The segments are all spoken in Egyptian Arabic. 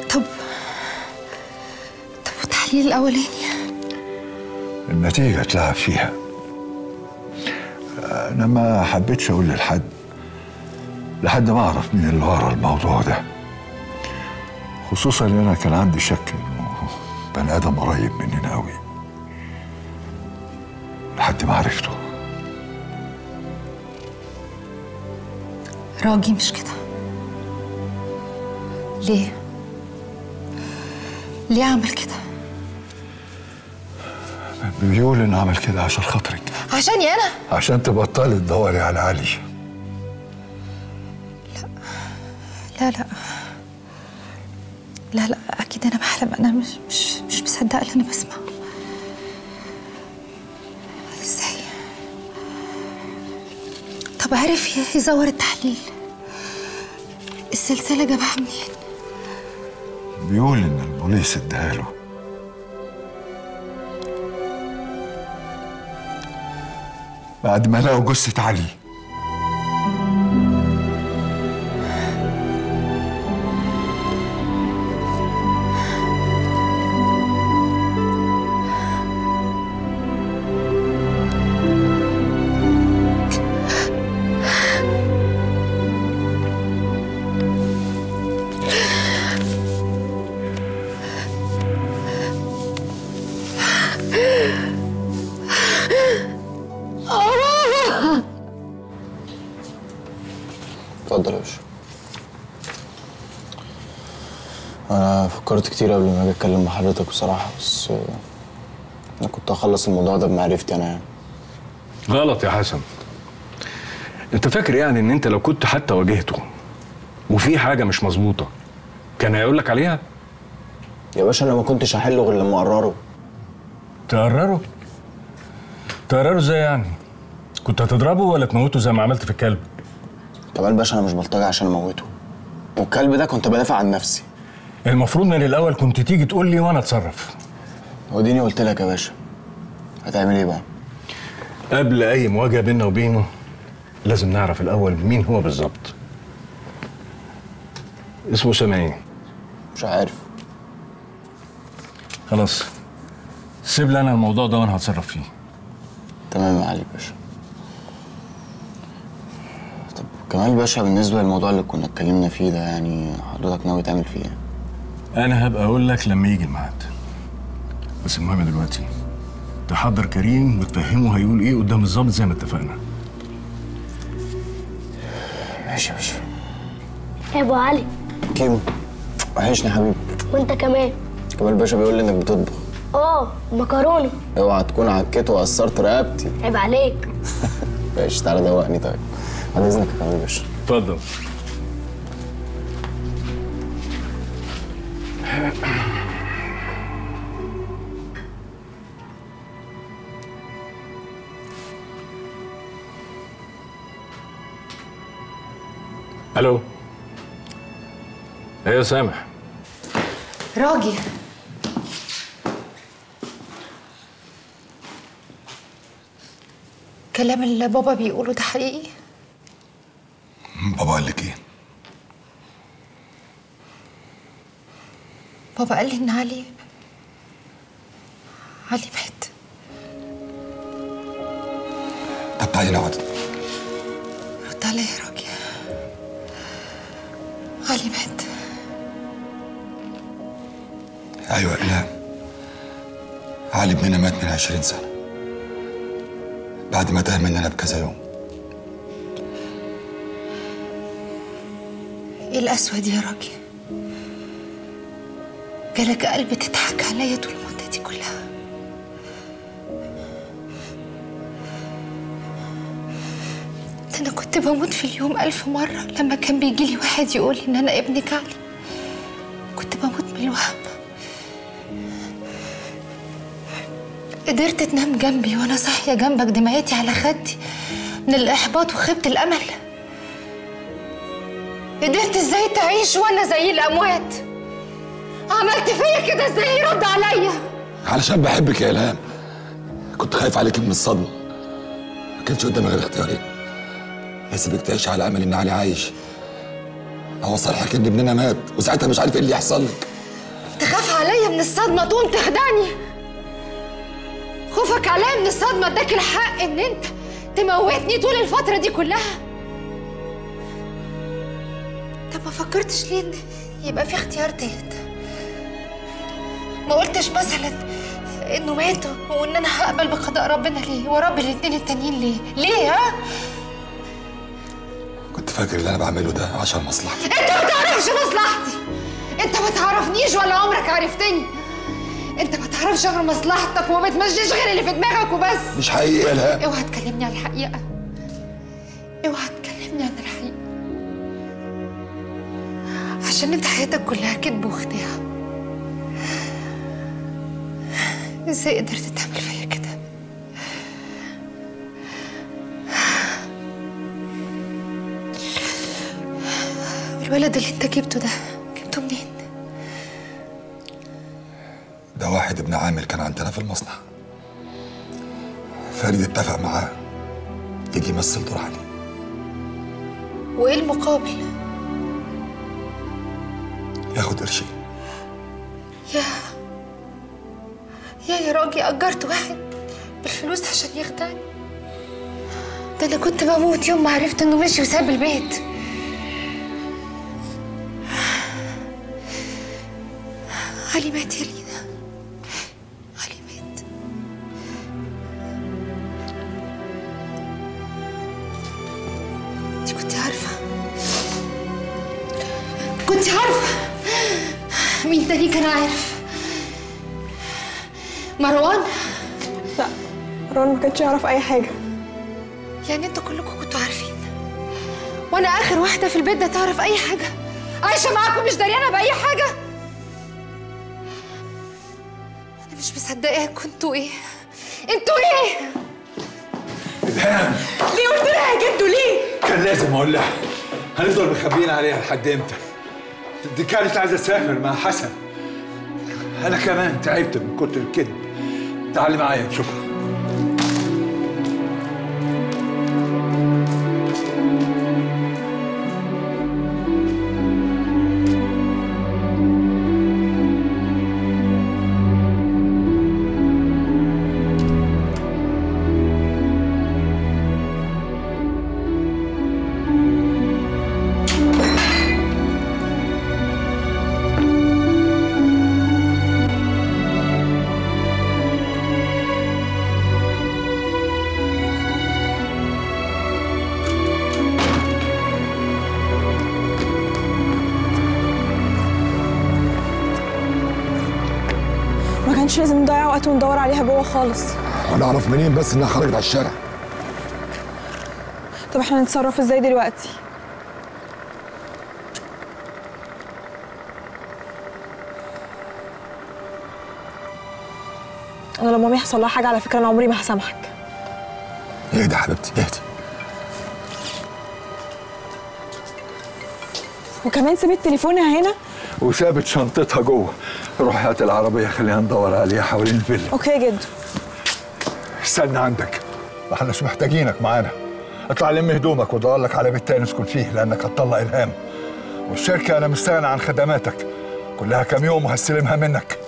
طب طب والتحليل الاولاني النتيجة اتلعب فيها أنا ما حبيتش أقول لحد لحد ما أعرف مين اللي ورا الموضوع ده خصوصا إن أنا كان عندي شك إنه بني آدم قريب مننا أوي لحد ما عرفته راجي مش كده ليه ليه عمل كده بيقول إنه عمل كده عشان خاطرك عشاني انا عشان تبطلي تدوري على علي لا لا لا لا اكيد انا بحلم انا مش مش مش مصدقه اللي انا بسمعه ازاي طب عرف يزور التحليل السلسله جابها منين بيقول إن البوليس اداها له بعد ما لقوا جثة علي اتفضل يا باشا انا فكرت كتير قبل ما اجي اتكلم مع حضرتك بصراحه بس آه، انا كنت هخلص الموضوع ده بمعرفتي انا يعني غلط يا حسن انت فاكر يعني ان انت لو كنت حتى واجهته وفي حاجه مش مظبوطه كان هيقول لك عليها يا باشا انا ما كنتش هحله غير لما اقرره تقرره تقرره ازاي يعني كنت هتضربه ولا تموته زي ما عملت في الكلب كمال باشا انا مش بلطجي عشان اموته والكلب ده كنت بدافع عن نفسي المفروض من الاول كنت تيجي تقول لي وانا اتصرف وديني قلت لك يا باشا هتعمل ايه بقى قبل اي مواجهه بيننا وبينه لازم نعرف الاول مين هو بالظبط اسمه سامي ايه مش عارف خلاص سيب لي انا الموضوع ده وانا هتصرف فيه تمام يا علي باشا طب كمال باشا بالنسبه للموضوع اللي كنا اتكلمنا فيه ده يعني حضرتك ناوي تعمل فيه ايه انا هبقى اقول لك لما يجي الميعاد بس المهم دلوقتي تحضر كريم وتفهمه هيقول ايه قدام الظابط زي ما اتفقنا ماشي يا باشا يا ابو علي كيمو وحشني يا حبيبي وانت كمان كمال باشا بيقول لي انك بتطبخ اه مكرونه اوعى تكون عكيت وقصرت رقبتي عيب عليك ماشي تعالى دوقني طيب بعد اذنك يا كمال باشا اتفضل الو ايه يا سامح راجي كلام اللي بابا بيقوله ده حقيقي بابا قال لك ايه؟ بابا قال لي ان علي علي مات طب تعالي نقعد رد عليا يا راجي علي مات ايوه لا علي ابننا مات من عشرين سنة بعد ما تاه مننا بكذا يوم ايه القسوة دي يا راجي جالك قلب تضحك عليا طول المدة دي كلها ده انا كنت بموت في اليوم ألف مرة لما كان بيجيلي واحد يقول لي ان انا ابنك علي كنت بموت من الوهم قدرت تنام جنبي وانا صاحية جنبك دمعتي على خدي من الإحباط وخيبة الأمل قدرت ازاي تعيش وانا زي الأموات عملت فيا كده ازاي رد عليا علشان بحبك يا إلهام كنت خايف عليك من الصدمة ما كانش قدامي غير اختيارين هسيبك تعيش على أمل إن علي عايش أو أصالحك إن ابننا مات وساعتها مش عارف إيه اللي يحصل لك من الصدمة تقوم تخدعني خوفك عليا من الصدمة اداك الحق ان انت تموتني طول الفترة دي كلها طب ما فكرتش ليه ان يبقى في اختيار تالت ما قلتش مثلا انه ماتوا وان انا هقبل بقضاء ربنا ليه ورب الاتنين التانيين ليه ليه ها كنت فاكر اللي انا بعمله ده عشان مصلحتي انت ما تعرفش مصلحتي انت ما تعرفنيش ولا عمرك عرفتني انت ما تعرفش غير مصلحتك وما بتمشيش غير اللي في دماغك وبس مش حقيقي يا الهام اوعى تكلمني عن الحقيقه اوعى تكلمني عن الحقيقه عشان انت حياتك كلها كذب وخداع ازاي قدرت تعمل فيا كده الولد اللي انت جبته ده جبته منين ده واحد ابن عامل كان عندنا في المصنع فريد اتفق معاه يجي يمثل دور علي وايه المقابل ياخد قرشين يا يا يا راجل أجرت واحد بالفلوس عشان يخدعني ده أنا كنت بموت يوم ما عرفت إنه مشي وساب البيت علي مات يا لينا علي مات انت كنت عارفة كنت عارفة مين تاني كان عارف مروان لا مروان ما كانش يعرف اي حاجه يعني انتوا كلكم كنتوا عارفين وانا اخر واحده في البيت ده تعرف اي حاجه عايشه معاكم مش دريانه باي حاجه انا مش مصدقه كنتوا ايه انتوا ايه الهام ليه قلت لها يا جدو ليه كان لازم اقول لها هنفضل مخبيين عليها لحد امتى دي كانت عايزه تسافر مع حسن انا كمان تعبت من كتر الكذب تعالي معايا نشوفها ما كانش لازم نضيع وقت وندور عليها جوه خالص وانا اعرف منين بس انها خرجت على الشارع طب احنا نتصرف ازاي دلوقتي انا لما مامي يحصل لها حاجه على فكره انا عمري ما هسامحك اهدي يا حبيبتي اهدي وكمان سيبت تليفونها هنا وسابت شنطتها جوه روحي هات العربيه خلينا ندور عليها حوالين الفيلا اوكي يا جدو استنى عندك ما احناش محتاجينك معانا اطلع لم هدومك ودور لك على بيت تاني اسكن فيه لانك هتطلع الهام والشركه انا مستغني عن خدماتك كلها كام يوم وهستلمها منك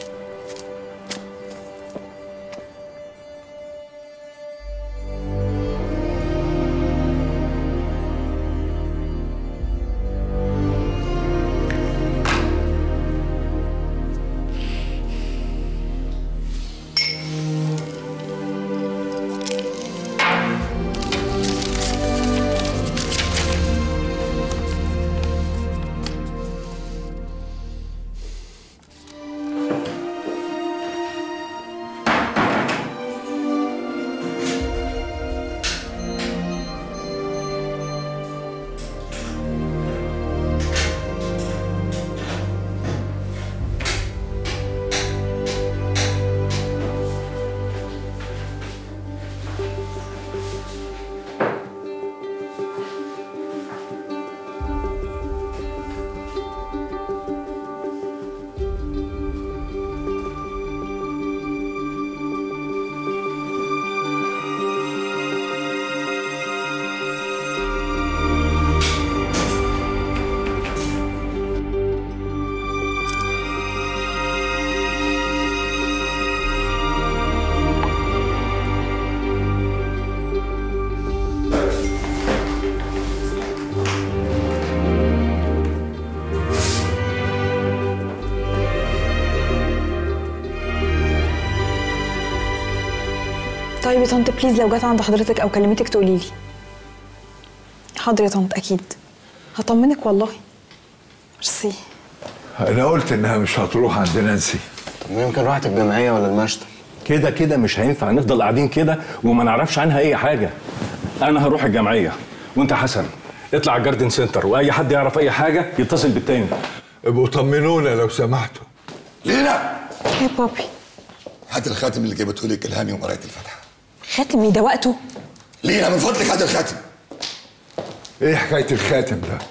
طيب يا طنط بليز لو جت عند حضرتك او كلمتك تقولي لي حاضر يا طنط اكيد هطمنك والله ميرسي انا قلت انها مش هتروح عند نانسي طب ما يمكن راحت الجمعيه ولا المشتل كده كده مش هينفع نفضل قاعدين كده وما نعرفش عنها اي حاجه انا هروح الجمعيه وانت حسن اطلع على الجاردن سنتر واي حد يعرف اي حاجه يتصل بالتاني ابقوا طمنونا لو سمحتوا لينا يا بابي هات الخاتم اللي جابته لك الهامي ومرايه الفتحه خاتمي ده وقته لينا من فضلك هات الخاتم ايه حكايه الخاتم ده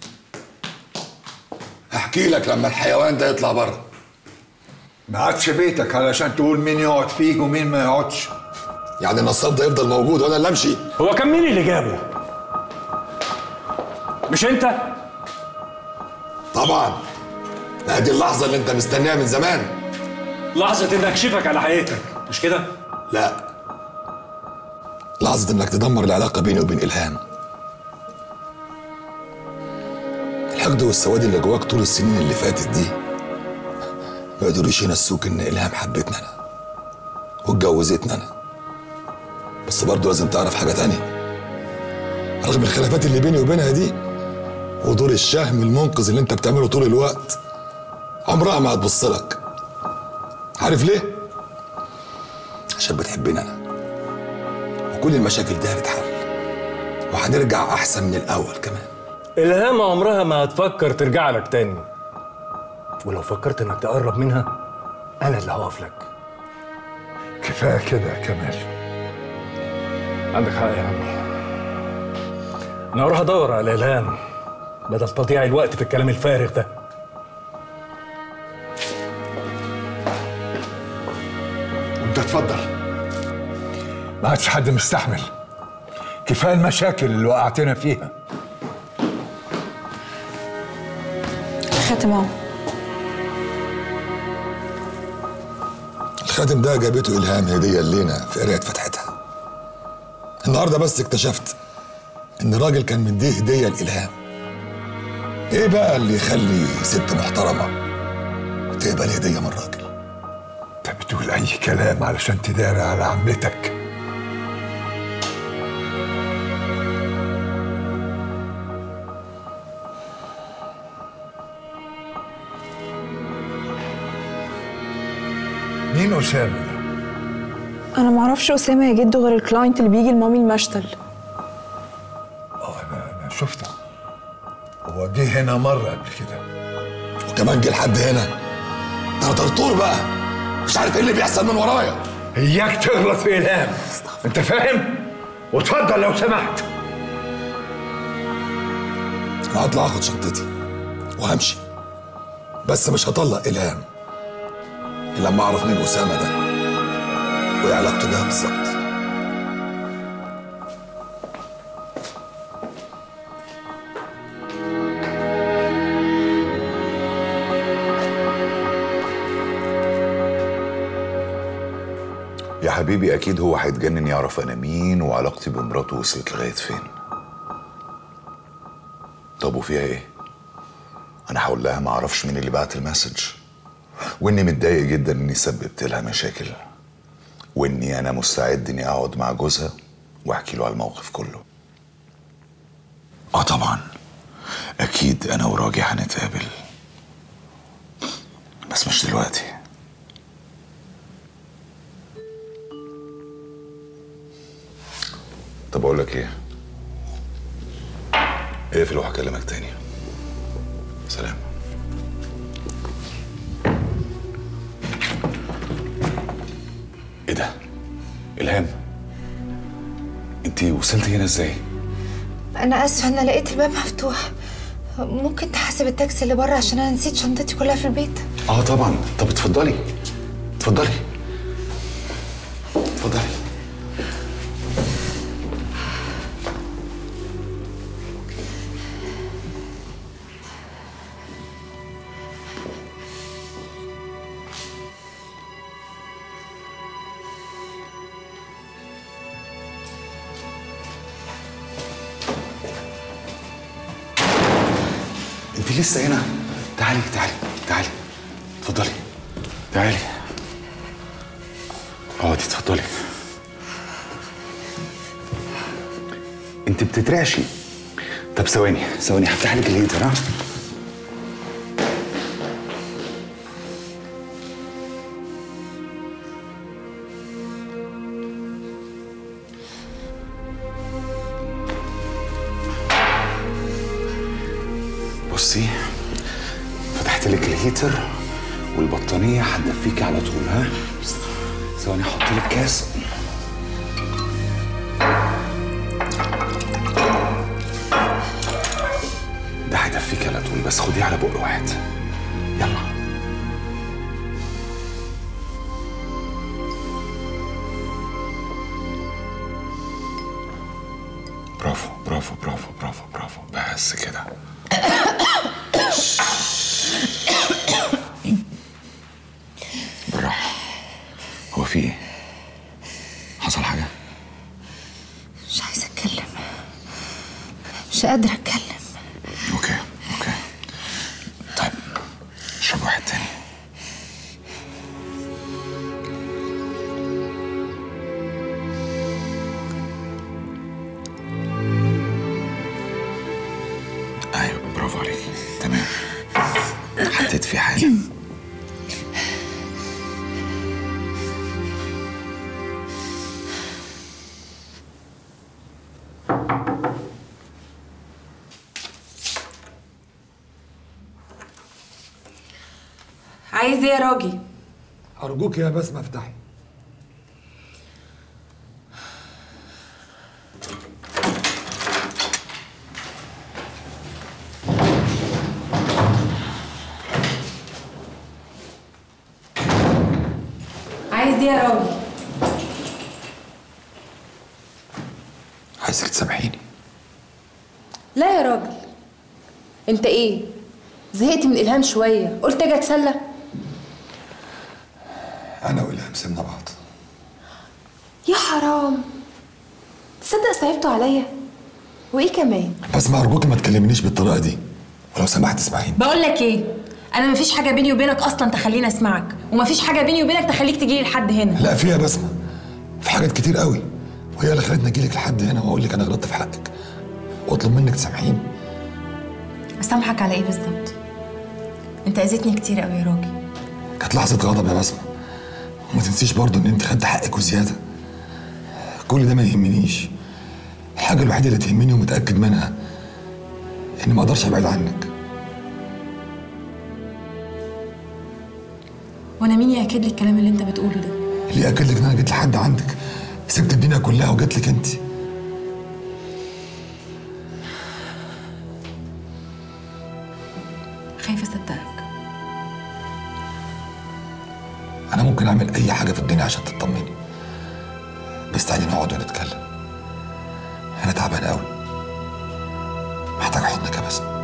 هحكي لك لما الحيوان ده يطلع بره ما عادش بيتك علشان تقول مين يقعد فيه ومين ما يقعدش يعني النصاب ده يفضل موجود وانا اللي امشي هو كان مين اللي جابه مش انت طبعا ما دي اللحظه اللي انت مستنيها من زمان لحظه اني اكشفك على حقيقتك مش كده لا لحظه انك تدمر العلاقه بيني وبين الهام الحقد والسواد اللي جواك طول السنين اللي فاتت دي ما قدروش ينسوك ان الهام حبتنا انا واتجوزتنا انا بس برضه لازم تعرف حاجه تانية رغم الخلافات اللي بيني وبينها دي ودور الشهم المنقذ اللي انت بتعمله طول الوقت عمرها ما هتبص لك عارف ليه؟ عشان بتحبني انا وكل المشاكل دي هتتحل وهنرجع احسن من الاول كمان الهام عمرها ما هتفكر ترجع لك تاني ولو فكرت انك تقرب منها انا اللي هقف لك كفايه كده يا كمال عندك حق يا عمي انا هروح ادور على الهام بدل تضييع الوقت في الكلام الفارغ ده وانت اتفضل ما عادش حد مستحمل كفايه المشاكل اللي وقعتنا فيها الخاتم اهو الخاتم ده جابته الهام هديه لينا في قرايه فتحتها النهارده بس اكتشفت ان الراجل كان مديه هديه لالهام ايه بقى اللي يخلي ست محترمه تقبل هديه من راجل انت بتقول اي كلام علشان تداري على عمتك مين اسامه ده؟ انا معرفش اسامه يا جدو غير الكلاينت اللي بيجي لمامي المشتل اه انا انا شفته هو جه هنا مره قبل كده وكمان جه لحد هنا ده انا طرطور بقى مش عارف ايه اللي بيحصل من ورايا اياك تغلط في الهام انت فاهم؟ واتفضل لو سمحت انا هطلع اخد شنطتي وهمشي بس مش هطلق الهام الا لما اعرف مين اسامه ده وايه علاقته بيها بالظبط يا حبيبي اكيد هو هيتجنن يعرف انا مين وعلاقتي بمراته وصلت لغايه فين طب وفيها ايه انا هقول لها ما اعرفش مين اللي بعت المسج واني متضايق جدا اني سببت لها مشاكل واني انا مستعد اني اقعد مع جوزها واحكي له على الموقف كله اه طبعا اكيد انا وراجي هنتقابل بس مش دلوقتي طب اقول لك ايه اقفل وهكلمك تاني سلام ايه ده الهام انت وصلتي هنا ازاي انا اسفه انا لقيت الباب مفتوح ممكن تحاسب التاكسي اللي بره عشان انا نسيت شنطتي كلها في البيت اه طبعا طب اتفضلي اتفضلي اتفضلي انت لسه هنا تعالي تعالي تعالي اتفضلي تعالي اقعدي اتفضلي انت بتترعشي طب ثواني ثواني هفتح لك الهيتر ها بصي فتحت لك الهيتر والبطانيه هتدفيكي على طول ها ثواني احط لك كاس ده هيدفيك على طول بس خديه على بق واحد يلا برافو برافو برافو برافو برافو بس كده بالراحة هو في ايه؟ حصل حاجة؟ مش عايزه اتكلم مش قادره اتكلم اوكي اوكي طيب اشرب واحد تاني ايوه برافو عليك تمام حطيت في حاجة عايز ايه يا راجل أرجوك يا بسمة افتحي عايز ايه يا راجل عايزك تسامحيني لا يا راجل انت ايه زهقت من الهام شويه قلت اجي اتسلى انا والهام سيبنا بعض يا حرام تصدق صعبتوا عليا وايه كمان بسمة ارجوك ما تكلمنيش بالطريقة دي ولو سمحت اسمعيني بقول لك ايه انا مفيش حاجه بيني وبينك اصلا تخليني اسمعك ومفيش حاجه بيني وبينك تخليك تجيلي لحد هنا لا فيها بسمة في حاجات كتير قوي وهي اللي خلتني اجيلك لحد هنا واقول لك انا غلطت في حقك واطلب منك تسامحيني اسامحك على ايه بالظبط انت اذيتني كتير قوي يا راجل كانت لحظة غضب يا بسمة وما تنسيش برضه ان انت خدت حقك وزيادة كل ده ما يهمنيش الحاجة الوحيدة اللي تهمني ومتأكد منها اني ما اقدرش ابعد عنك وانا مين ياكد لي الكلام اللي انت بتقوله ده اللي ياكد لك ان انا جيت لحد عندك سبت الدنيا كلها وجيت لك انت خايفه اصدقك انا ممكن اعمل اي حاجه في الدنيا عشان تطمني بس تعالي نقعد ونتكلم انا تعبان قوي محتاج حضنك يا بسمة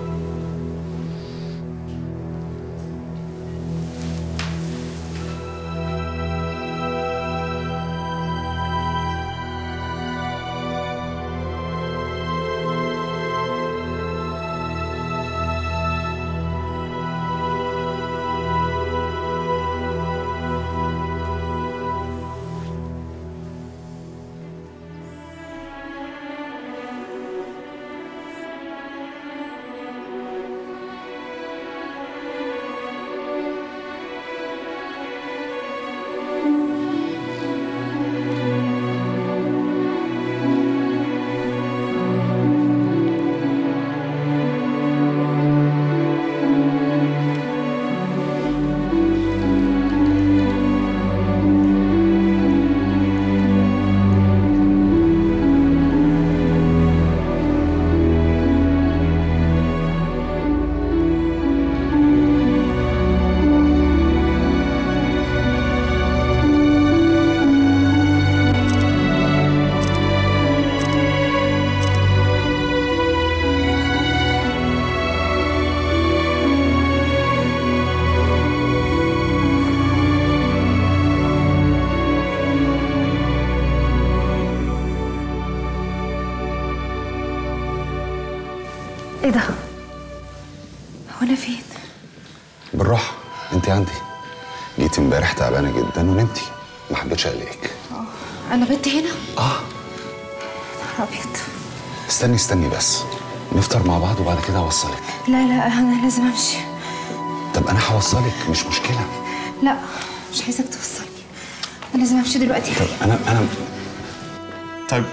ايه ده هو انا فين بالراحة انت عندي جيتي امبارح تعبانة جدا ونمتي ما حبيتش اقلقك انا بنت هنا اه ابيض استني استني بس نفطر مع بعض وبعد كده اوصلك لا لا انا لازم امشي طب انا هوصلك مش مشكله لا مش عايزاك توصلني انا لازم امشي دلوقتي طب انا انا طيب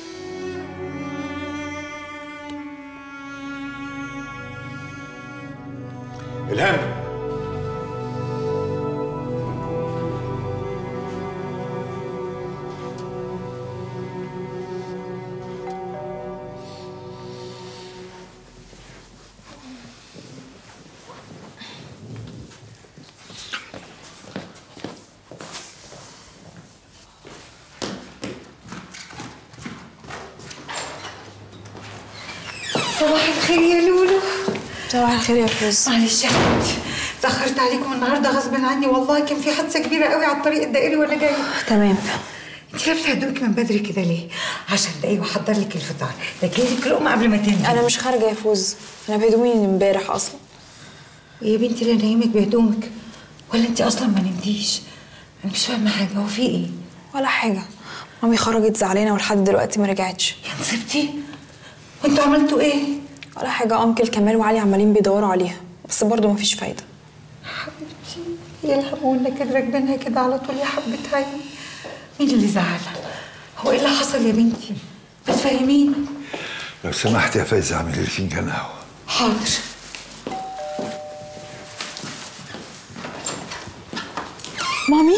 الهام صباح الخير يا لولو صباح الخير يا فوز معلش يا حبيبتي تأخرت عليكم النهارده غصب عني والله كان في حادثة كبيرة قوي على الطريق الدائري وانا جاية تمام انت لابسة هدوءك من بدري كده ليه؟ عشر دقايق واحضر لك الفطار ده لك لقمة قبل ما تنزل انا مش خارجه يا فوز انا بهدومي من امبارح اصلا يا بنتي لا نايمك بهدومك ولا انت اصلا ما نمتيش انا مش فاهمة حاجة هو في ايه؟ ولا حاجه مامي خرجت زعلانه ولحد دلوقتي ما رجعتش يا نصيبتي وانتوا عملتوا ايه؟ ولا حاجه انكل كمال وعلي عمالين بيدوروا عليها بس برضه مفيش فايده حبيبتي يلهمونا كده راكبينها كده على طول يا حبة عيني مين اللي زعلها؟ هو ايه اللي حصل يا بنتي؟ بتفهميني؟ لو سمحت يا فايزة اعملي لي فنجان قهوة حاضر مامي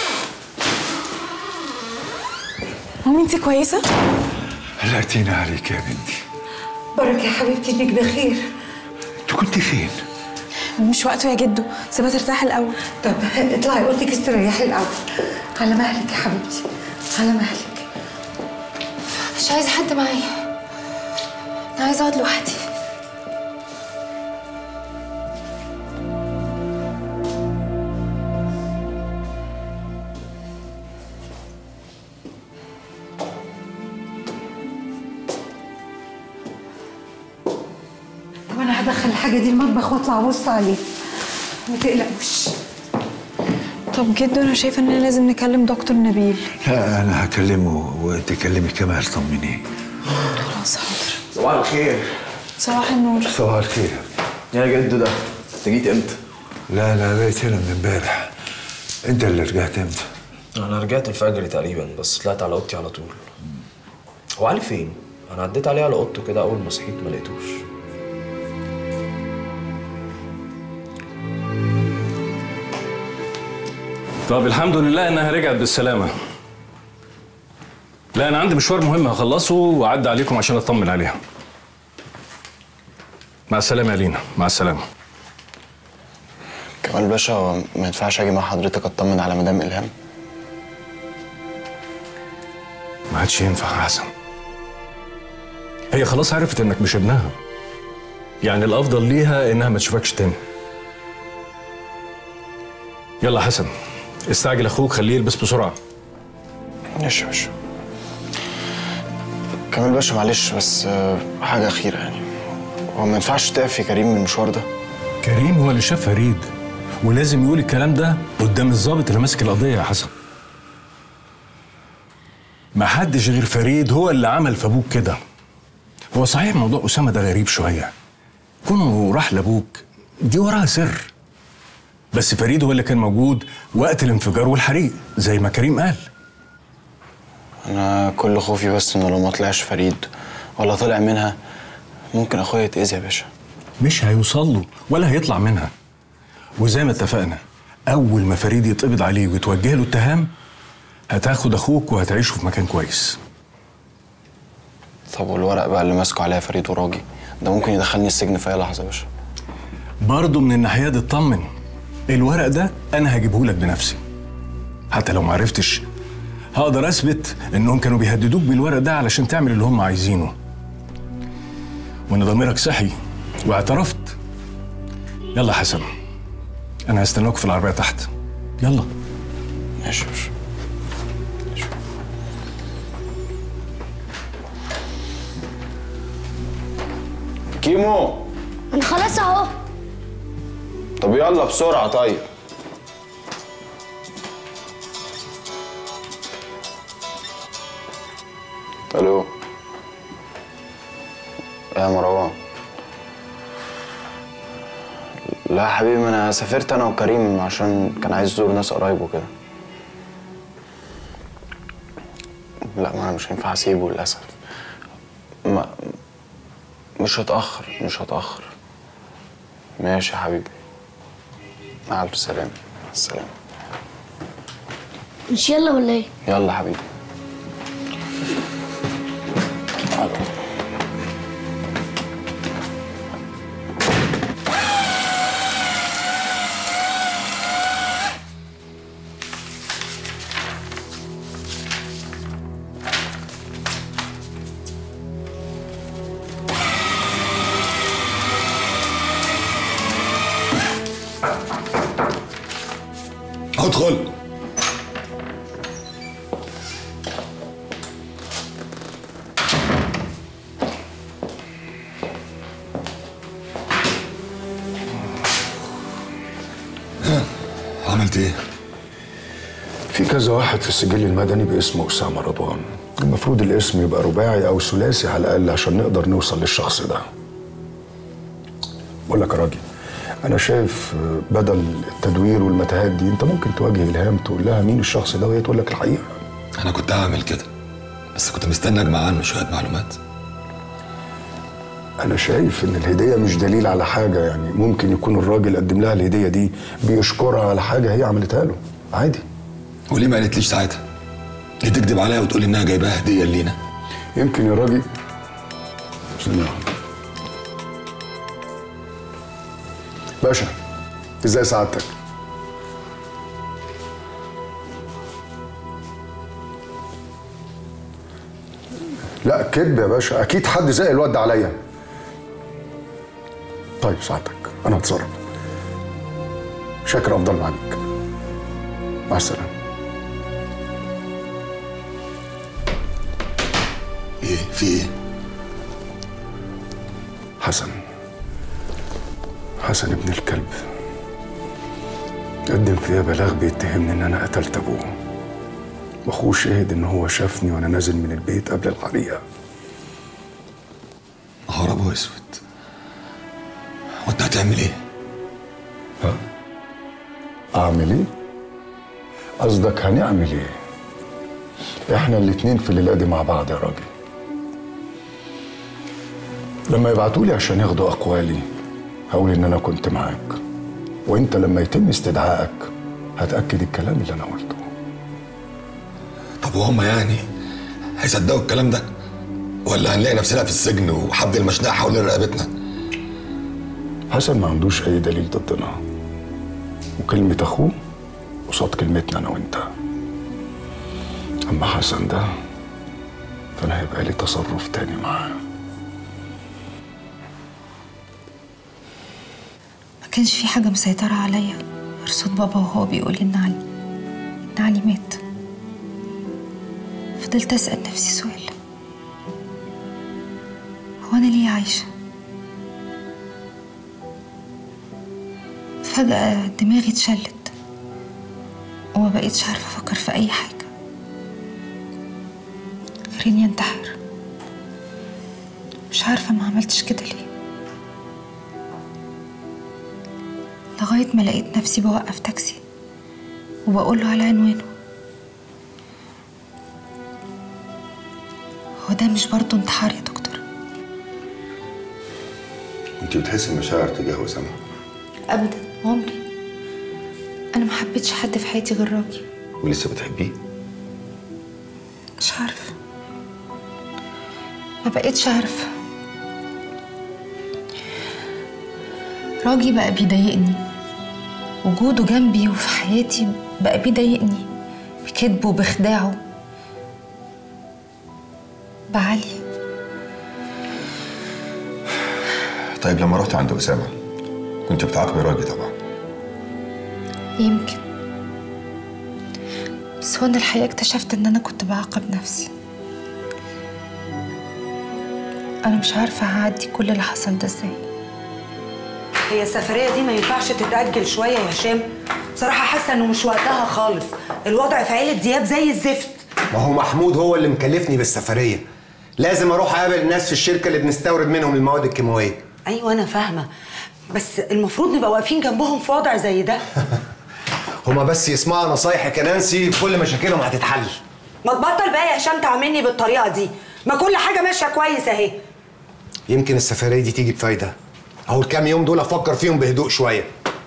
مامي انت كويسه قلقتينا عليك يا بنتي بركة يا حبيبتي انك بخير انت كنت فين؟ مش وقته يا جدو سيبها ترتاح الاول طب اطلعي اوضتك استريحي الاول على مهلك يا حبيبتي على مهلك مش عايزه حد معايا انا عايزه اقعد لوحدي طب انا هدخل الحاجة دي المطبخ واطلع ابص عليه ما تقلقوش طب جدو انا شايفه اننا لازم نكلم دكتور نبيل لا انا هكلمه وانت كلمي كمال طمنيه خلاص حاضر صباح الخير صباح النور صباح الخير يا جد ده انت جيت امتى؟ لا لا بقيت هنا من امبارح انت اللي رجعت امتى؟ انا رجعت الفجر تقريبا بس طلعت على اوضتي على طول هو علي فين انا عديت عليه على اوضته كده اول ما صحيت ما لقيتوش طب الحمد لله انها رجعت بالسلامه لا انا عندي مشوار مهم هخلصه واعدي عليكم عشان اطمن عليها مع السلامه يا لينا مع السلامه كمال باشا هو ما ينفعش اجي مع حضرتك اطمن على مدام الهام ما عادش ينفع يا حسن هي خلاص عرفت انك مش ابنها يعني الافضل ليها انها ما تشوفكش تاني يلا يا حسن استعجل اخوك خليه يلبس بسرعه ماشي يا باشا كمال باشا معلش بس آه، حاجة أخيرة يعني هو ما ينفعش تقف يا كريم من المشوار ده كريم هو اللي شاف فريد ولازم يقول الكلام ده قدام الضابط اللي ماسك القضيه يا حسن ما حدش غير فريد هو اللي عمل في ابوك كده هو صحيح موضوع اسامه ده غريب شويه كونه راح لابوك دي وراها سر بس فريد هو اللي كان موجود وقت الانفجار والحريق زي ما كريم قال أنا كل خوفي بس إنه لو ما طلعش فريد ولا طلع منها ممكن أخويا يتأذي يا باشا مش هيوصل له ولا هيطلع منها وزي ما اتفقنا اول ما فريد يتقبض عليه ويتوجه له اتهام هتاخد اخوك وهتعيشوا في مكان كويس طب والورق بقى اللي ماسكه عليا فريد وراجي ده ممكن يدخلني السجن في أي لحظة يا باشا برضه من الناحيه دي اطمن الورق ده انا هجيبه لك بنفسي حتى لو ما عرفتش هقدر اثبت انهم كانوا بيهددوك بالورق ده علشان تعمل اللي هم عايزينه وان ضميرك صحي واعترفت يلا يا حسن انا هستناك في العربيه تحت يلا ماشي يا باشا كيمو انا خلاص اهو طب يلا بسرعة طيب الو يا مروان لا يا حبيبي انا سافرت انا وكريم عشان كان عايز يزور ناس قرايبه كده لا ما انا مش هينفع اسيبه للاسف ما مش هتاخر مش هتاخر ماشي يا حبيبي مع الف سلامه مع السلامه مش يلا ولا ايه يلا حبيبي ادخل ها، عملت ايه؟ في كذا واحد في السجل المدني باسم أسامة رضوان المفروض الاسم يبقى رباعي أو ثلاثي على الأقل عشان نقدر نوصل للشخص ده بقول لك يا راجل أنا شايف بدل التدوير والمتاهات دي أنت ممكن تواجه إلهام تقول لها مين الشخص ده وهي تقول لك الحقيقة انا كنت هعمل كده بس كنت مستني اجمع عنه شويه معلومات أنا شايف إن الهدية مش دليل على حاجة يعني ممكن يكون الراجل قدم لها الهدية دي بيشكرها على حاجة هي عملتها له عادي وليه ما قالتليش ساعتها؟ ليه تكذب عليا وتقول انها جايباها هديه لينا؟ يمكن يا راجل ثانية واحدة. باشا ازاي سعادتك؟ لا كذب يا باشا اكيد حد زق الواد ده عليا طيب سعادتك انا هتصرف شاكر افضل معاك مع السلامه ايه في ايه؟ حسن حسن ابن الكلب قدم فيها بلاغ بيتهمني ان انا قتلت ابوه واخوه شاهد ان هو شافني وانا نازل من البيت قبل الحريقه نهار ابو اسود وانت هتعمل ايه؟ ها؟ اعمل ايه قصدك هنعمل ايه احنا الاتنين في الليله دي مع بعض يا راجل لما يبعتولي عشان ياخدوا اقوالي هقول ان انا كنت معاك وانت لما يتم استدعائك هتاكد الكلام اللي انا قلته طب وهم يعني هيصدقوا الكلام ده؟ ولا هنلاقي نفسنا في السجن وحبل المشنقه حوالين رقبتنا؟ حسن ما عندوش اي دليل ضدنا وكلمة اخوه قصاد كلمتنا انا وانت اما حسن ده فانا هيبقى لي تصرف تاني معاه ما كانش في حاجة مسيطرة عليا غير صوت بابا وهو بيقول لي إن علي إن علي مات فضلت أسأل نفسي سؤال هو أنا ليه عايشة؟ فجأة دماغي اتشلت وما بقيتش عارفة أفكر في أي حاجة غير إني أنتحر مش عارفة ما عملتش كده ليه لغاية ما لقيت نفسي بوقف تاكسي وبقول له على عنوانه هو ده مش برضه انتحار يا دكتور انت بتحسي بمشاعر تجاه اسامه أبدا عمري أنا ما حبيتش حد في حياتي غير راجي ولسه بتحبيه مش عارفة ما بقيتش عارفة راجي بقى بيضايقني وجوده جنبي وفي حياتي بقى بيضايقني بكذبه وبخداعه بعلي طيب لما رحت عند اسامه كنت بتعاقبي راجي طبعا يمكن بس هو أنا الحقيقة اكتشفت إن أنا كنت بعاقب نفسي أنا مش عارفة هعدي كل اللي حصل ده إزاي هي السفرية دي ما ينفعش تتأجل شوية يا هشام بصراحة حاسة إنه مش وقتها خالص الوضع في عيلة دياب زي الزفت ما هو محمود هو اللي مكلفني بالسفرية لازم اروح اقابل الناس في الشركه اللي بنستورد منهم المواد الكيماويه ايوه انا فاهمه بس المفروض نبقى واقفين جنبهم في وضع زي ده هما بس يسمعوا نصايحك يا نانسي كل مشاكلهم هتتحل ما تبطل بقى يا هشام تعاملني بالطريقه دي ما كل حاجه ماشيه كويس اهي يمكن السفريه دي تيجي بفايده اهو الكام يوم دول افكر فيهم بهدوء شويه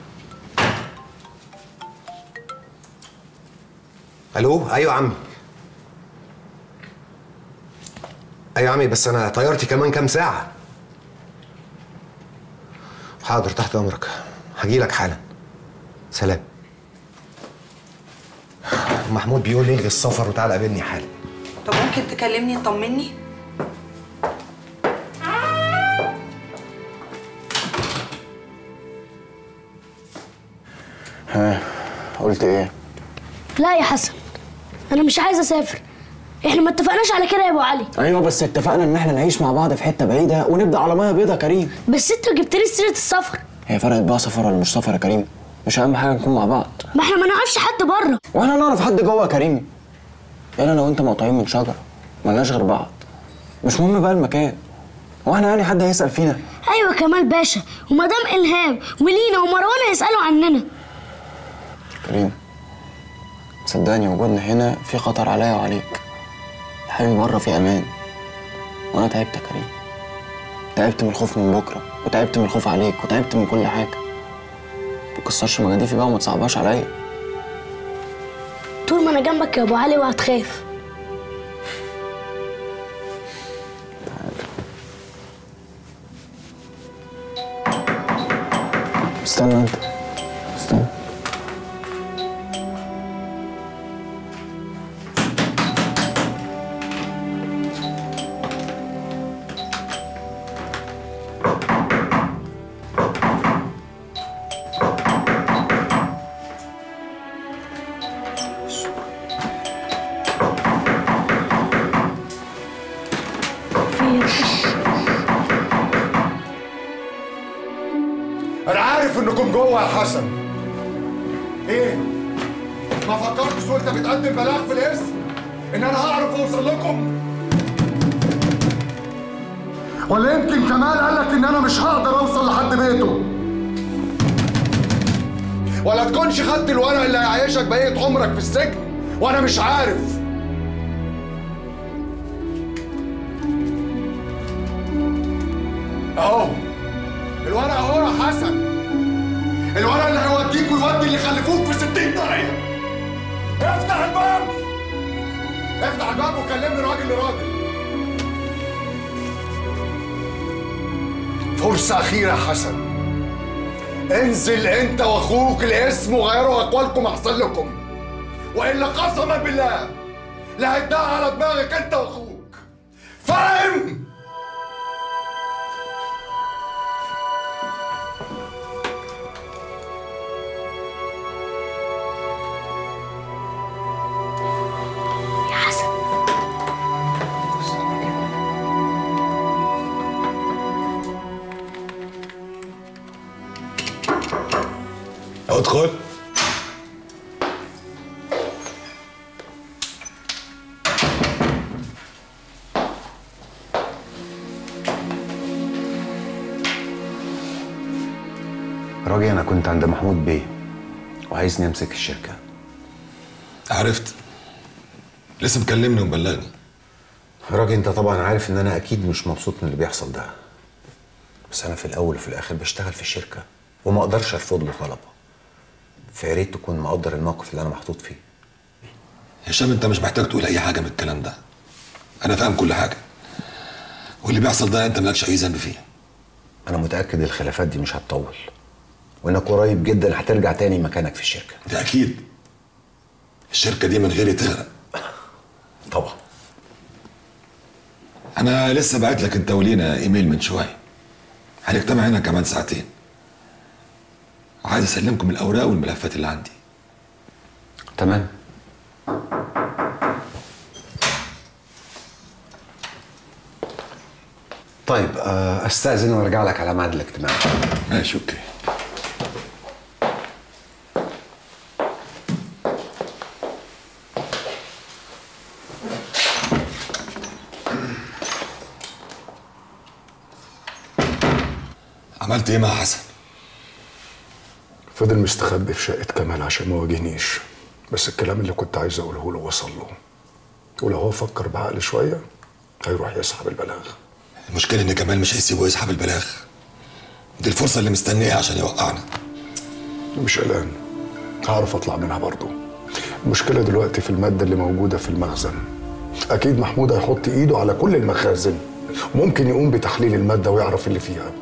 الو ايوه يا عمي ايوه يا عمي بس انا طيارتي كمان كام ساعه حاضر تحت امرك هجيلك حالا سلام محمود بيقول لي الغي السفر وتعالى قابلني حالا طب ممكن تكلمني تطمني ها قلت ايه لا يا حسن انا مش عايز اسافر احنا ما اتفقناش على كده يا ابو علي ايوه بس اتفقنا ان احنا نعيش مع بعض في حته بعيده ونبدا على ميه بيضه كريم بس انت جبت لي سيره السفر هي فرقت بقى سفر ولا مش سفر يا كريم مش اهم حاجه نكون مع بعض ما احنا ما نعرفش حد بره واحنا نعرف حد جوه يا كريم يعني انا وانت مقطوعين من شجره ملناش غير بعض مش مهم بقى المكان واحنا يعني حد هيسال فينا ايوه كمال باشا ومدام الهام ولينا ومروان هيسالوا عننا كريم صدقني وجودنا هنا في خطر عليا وعليك يا حبيبي بره في امان وانا تعبت يا كريم تعبت من الخوف من بكره وتعبت من الخوف عليك وتعبت من كل حاجه ما تكسرش مجاديفي بقى وما تصعبهاش عليا طول ما انا جنبك يا ابو علي وهتخاف استنى انت استنى انا عارف انكم جوه يا حسن ايه ما فكرتش وانت بتقدم بلاغ في الاسم ان انا هعرف اوصل لكم ولا يمكن كمال قالك ان انا مش هقدر اوصل لحد بيته ولا تكونش خدت الورق اللي هيعيشك بقية عمرك في السجن وانا مش عارف اهو الورق اهو يا حسن الورق اللي هيوديك ويودي اللي خلفوك في 60 داهيه افتح الباب افتح الباب وكلمني راجل لراجل فرصة أخيرة يا حسن انزل أنت وأخوك الاسم وغيروا أقوالكم أحسن لكم وإلا قسما بالله لا هيدعي على دماغك أنت وأخوك فاهم؟ يا حسن ادخل راجي انا كنت عند محمود بيه وعايزني امسك الشركه عرفت لسه مكلمني ومبلغني راجي انت طبعا عارف ان انا اكيد مش مبسوط من اللي بيحصل ده بس انا في الاول وفي الاخر بشتغل في الشركه وما اقدرش ارفض له طلبه فيا ريت تكون مقدر الموقف اللي انا محطوط فيه هشام انت مش محتاج تقول اي حاجه من الكلام ده انا فاهم كل حاجه واللي بيحصل ده انت مالكش اي ذنب فيه انا متاكد الخلافات دي مش هتطول وانك قريب جدا هترجع تاني مكانك في الشركه ده اكيد الشركه دي من غيري تغرق طبعا انا لسه باعت لك انت ولينا ايميل من شويه هنجتمع هنا كمان ساعتين عايز اسلمكم الاوراق والملفات اللي عندي تمام طيب آه، استاذن وارجع لك على ميعاد الاجتماع ماشي اوكي عملت ايه مع حسن؟ فضل مستخبي في شقة كمال عشان ما واجهنيش بس الكلام اللي كنت عايز اقوله له وصل له ولو هو فكر بعقل شوية هيروح يسحب البلاغ المشكلة ان كمال مش هيسيبه يسحب البلاغ دي الفرصة اللي مستنيها عشان يوقعنا مش قلقان هعرف اطلع منها برضه المشكلة دلوقتي في المادة اللي موجودة في المخزن أكيد محمود هيحط إيده على كل المخازن ممكن يقوم بتحليل المادة ويعرف اللي فيها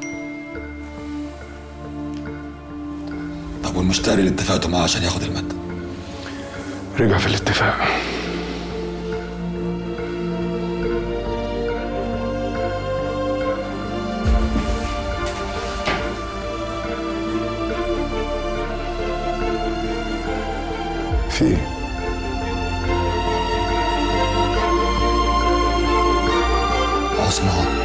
طب والمشتري اللي اتفقتوا معاه عشان ياخد المادة رجع في الاتفاق في ايه؟ عثمان